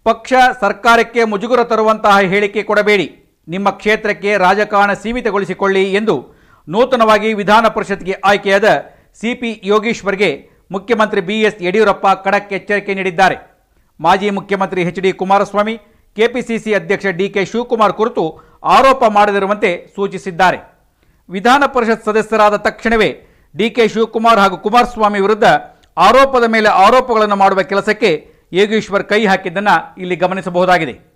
ಪಕ್ಷ ಸರ್ಕಾರಕ್ಕೆ ಮುಜುಗರ ತರುವಂತಹ ಹೇಳಿಕೆ ಕೊಡಬೇಡಿ ನಿಮ್ಮ ಕ್ಷೇತ್ರಕ್ಕೆ ರಾಜಕಾರಣ ಸೀಮಿತಗೊಳಿಸಿಕೊಳ್ಳಿ ಎಂದು ನೂತನವಾಗಿ ವಿಧಾನ ಪರಿಷತ್ಗೆ ಆಯ್ಕೆಯಾದ ಸಿಪಿ ಯೋಗೀಶ್ವರ್ಗೆ ಮುಖ್ಯಮಂತ್ರಿ ಬಿಎಸ್ ಯಡಿಯೂರಪ್ಪ ಖಡಕ್ ಎಚ್ಚರಿಕೆ ನೀಡಿದ್ದಾರೆ ಮಾಜಿ ಮುಖ್ಯಮಂತ್ರಿ ಎಚ್ ಡಿ ಕುಮಾರಸ್ವಾಮಿ ಕೆಪಿಸಿಸಿ ಅಧ್ಯಕ್ಷ ಡಿಕೆ ಶಿವಕುಮಾರ್ ಕುರಿತು ಆರೋಪ ಮಾಡದಿರುವಂತೆ ಸೂಚಿಸಿದ್ದಾರೆ ವಿಧಾನ ಪರಿಷತ್ ಸದಸ್ಯರಾದ ತಕ್ಷಣವೇ ಡಿಕೆ ಶಿವಕುಮಾರ್ ಹಾಗೂ ಕುಮಾರಸ್ವಾಮಿ ವಿರುದ್ಧ ಆರೋಪದ ಮೇಲೆ ಆರೋಪಗಳನ್ನು ಮಾಡುವ ಕೆಲಸಕ್ಕೆ ಯೋಗೇಶ್ವರ್ ಕೈ ಹಾಕಿದ್ದನ್ನು ಇಲ್ಲಿ ಗಮನಿಸಬಹುದಾಗಿದೆ